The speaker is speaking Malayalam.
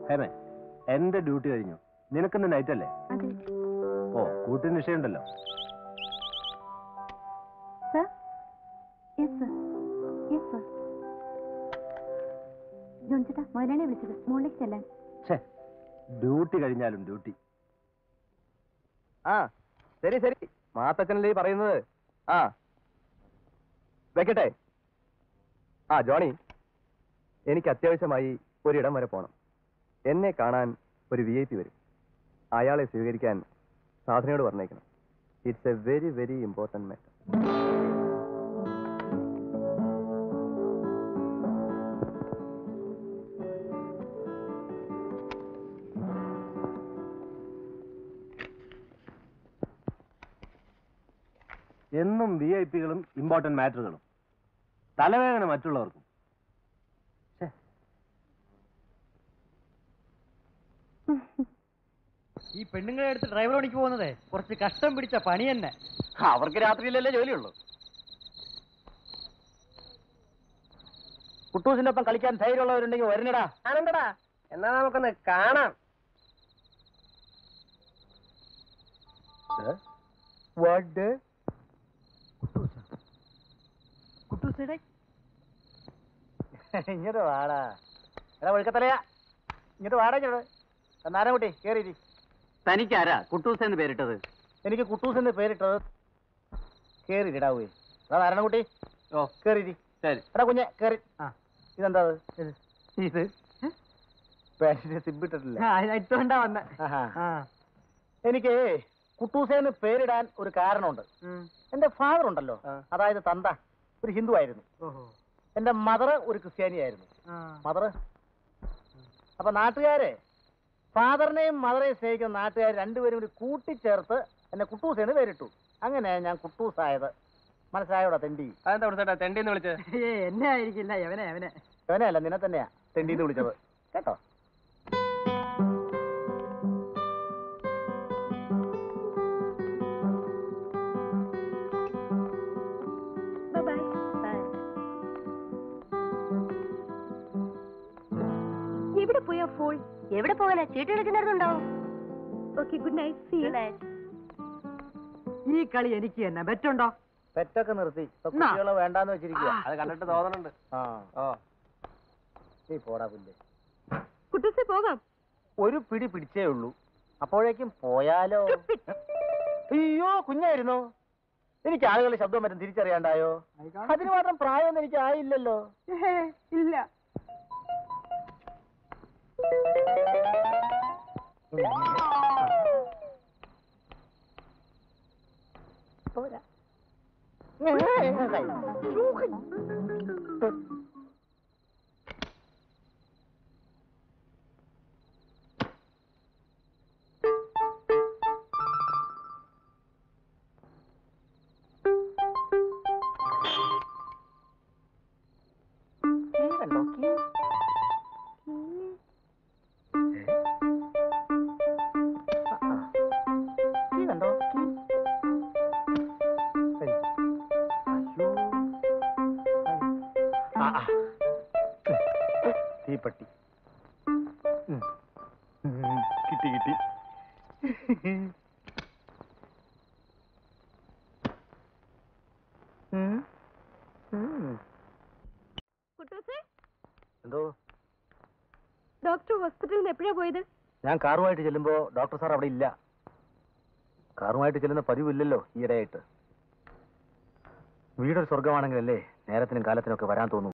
ഹേമേ എന്റെ ഡ്യൂട്ടി കഴിഞ്ഞു നിനക്കിന്ന് നൈറ്റ് അല്ലേ അതെ ഓ കൂട്ടിന് വിഷയമുണ്ടല്ലോ sir yes sir yes sir John ചേട്ടാ മൊയിലാണെ വിളിച്ചത് മുകളിലേക്ക് ചെല്ലാൻ ഛേ ഡ്യൂട്ടി കഴിഞ്ഞാലും ഡ്യൂട്ടി ആ ശരി ശരി മാത്തച്ഛനല്ലേ ഈ പറയുന്നത് ആ വെക്കട്ടെ ആ ജോണി എനിക്ക് അത്യാവശ്യമായി ഒരിടം വരെ പോണം എന്നെ കാണാൻ ഒരു വി ഐ പി വരും അയാളെ സ്വീകരിക്കാൻ സാധനയോട് പറഞ്ഞേക്കണം it's a very very important matter എന്നും വി ഐ പികളും ഇമ്പോർട്ടന്റ് മാറ്ററുകളും തലവേദന മറ്റുള്ളവർക്കും ഛേ, ഈ പെണ്ണുങ്ങളെ എടുത്ത് ഡ്രൈവർ പണിക്ക് പോകുന്നത് കുറച്ച് കഷ്ടം പിടിച്ച പണി തന്നെ അവർക്ക് രാത്രിയിലല്ലേ ജോലിയുള്ളൂ കുട്ടൂസിന്റെ ഒപ്പം കളിക്കാൻ ധൈര്യമുള്ളവരുണ്ടെങ്കിൽ വരണടാ ആനന്ദടാ എന്നാ നമുക്കൊന്ന് കാണാം വാട്ട് കുട്ടൂസേടെ ഇങ്ങോട്ട് വാടാ എടാ ഒഴുക്കത്തലയാ ഇങ്ങോട്ട് വാടാ ഇങ്ങോട്ട് നാരായണകുട്ടി കേറിയിരി തനിക്കാരാ കുട്ടൂസ് എന്ന് പേരിട്ടത് എനിക്ക് കുട്ടൂസ് എന്ന് പേരിട്ടത് കേറിയിടാവേ എടാ നാരായണകുട്ടി ഓ കേറിയിരി ശരി എടാ കുഞ്ഞെ കേറി ആ. ഇതെന്താ ഇത് ഇത് പാന്റിന് സിബിട്ടിട്ടില്ല ഇട്ടുകൊണ്ടാ വന്ന എനിക്ക് കുട്ടൂസേന്ന് പേരിടാൻ ഒരു കാരണമുണ്ട് എന്റെ ഫാദർ ഉണ്ടല്ലോ അതായത് തന്ത ഒരു ഹിന്ദു ആയിരുന്നു ഓഹോ എന്റെ മദർ ഒരു ക്രിസ്ത്യാനിയായിരുന്നു മദർ അപ്പൊ നാട്ടുകാരെ ഫാദറിനെയും മദറെയും സ്നേഹിക്കുന്ന നാട്ടുകാർ രണ്ടുപേരും കൂടി കൂട്ടിച്ചേർത്ത് എന്നെ കുട്ടൂസ് എന്ന് പേരിട്ടു അങ്ങനെ ഞാൻ കുട്ടൂസ് ആയത് മനസ്സിലായോടാ തെണ്ടി അതെന്താ കൊടുത്തേട്ടാ തെണ്ടിന്ന് വിളിച്ചത് ഏ എന്നെ ആയിരിക്കില്ല എവനെ എവനെ അവനെയല്ല നിന്നെ തന്നെയാ തെണ്ടി എന്ന് വിളിച്ചത് കേട്ടോ ബൈ എവിടെ പോയാ ഫോൺ എവിടെ പോകാനാ ചീട്ട് കളിക്കുന്നിടത്തുണ്ടാവും okay good night see you ഈ കളി എനിക്ക് തന്നെ ബെറ്റുണ്ടോ പെറ്റൊക്കെ നിർത്തി ഇപ്പൊ എന്നാ? കുട്ടികളെ വേണ്ടാന്ന് വെച്ചിരിക്കുക അത് കണ്ടിട്ട് തോന്നുന്നുണ്ട് ആ ഓ നീ പോടാ പുല്ലേ കുട്ടൂസെ പോകാം ഒരു പിടി പിടിച്ചേ ഉള്ളൂ അപ്പോഴേക്കും പോയാലോ അയ്യോ കുഞ്ഞായിരുന്നോ എനിക്ക് ആളുകളുടെ ശബ്ദം മറ്റും തിരിച്ചറിയാണ്ടായോ അതിന് മാത്രം പ്രായമൊന്നും എനിക്ക് ആയില്ലല്ലോ ഇല്ല പോരാ കണ്ടോ കീ കീ കണ്ടോ കീ അയ്യോ. ആ, ആ. തീപ്പട്ടി ഉം. ഉം, കിട്ടി കിട്ടി ഉം. ഉം. കുട്ടൂസെ എന്തോ ഡോക്ടർ ഹോസ്പിറ്റലിൽ നിന്ന് എപ്പോഴാ പോയത് ഞാൻ കാറുമായിട്ട് ചെല്ലുമ്പോ ഡോക്ടർ സാർ അവിടെ ഇല്ല കാറുമായിട്ട് ചെല്ലുന്ന പതിവില്ലല്ലോ ഈയിടെയായിട്ട് വീടൊരു സ്വർഗമാണെങ്കിലല്ലേ നേരത്തിനും കാലത്തിനും ഒക്കെ വരാൻ തോന്നൂ